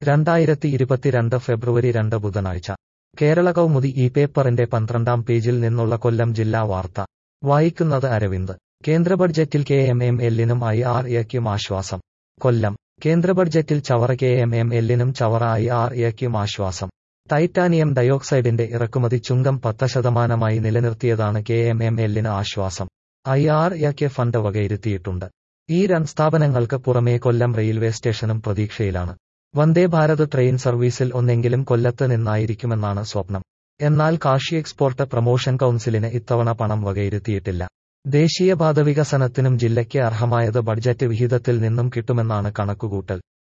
രണ്ടായിരത്തി ഇരുപത്തിരണ്ട് ഫെബ്രുവരി രണ്ട് ബുധനാഴ്ച കേരള കൗമുദി ഈ പേപ്പറിന്റെ പന്ത്രണ്ടാം പേജിൽ നിന്നുള്ള കൊല്ലം ജില്ലാ വാർത്ത വായിക്കുന്നത് അരവിന്ദ് കേന്ദ്ര ബഡ്ജറ്റിൽ കെ എം എം എല്ലിനും ഐ ആർ എക്കും ആശ്വാസം കൊല്ലം കേന്ദ്ര ബഡ്ജറ്റിൽ ചവറ കെ എം എം എല്ലിനും ചവറ ഐ ആർ എക്കും ആശ്വാസം ടൈറ്റാനിയം ഡയോക്സൈഡിന്റെ ഇറക്കുമതി ചുങ്കം പത്ത് ശതമാനമായി നിലനിർത്തിയതാണ് കെ എം എം എല്ലിന് ആശ്വാസം ഐ ആർ എക്ക് ഫണ്ട് വകയിരുത്തിയിട്ടുണ്ട് ഈ രണ്ട് സ്ഥാപനങ്ങൾക്ക് പുറമേ കൊല്ലം റെയിൽവേ സ്റ്റേഷനും പ്രതീക്ഷയിലാണ് വന്ദേ ഭാരത് ട്രെയിൻ സർവീസിൽ ഒന്നെങ്കിലും കൊല്ലത്ത് നിന്നായിരിക്കുമെന്നാണ് സ്വപ്നം എന്നാൽ കാഷി എക്സ്പോർട്ട് പ്രൊമോഷൻ കൗൺസിലിന് ഇത്തവണ പണം വകയിരുത്തിയിട്ടില്ല ദേശീയപാത വികസനത്തിനും ജില്ലയ്ക്ക് അർഹമായത് ബഡ്ജറ്റ് വിഹിതത്തിൽ നിന്നും കിട്ടുമെന്നാണ് കണക്കുകൂട്ടൽ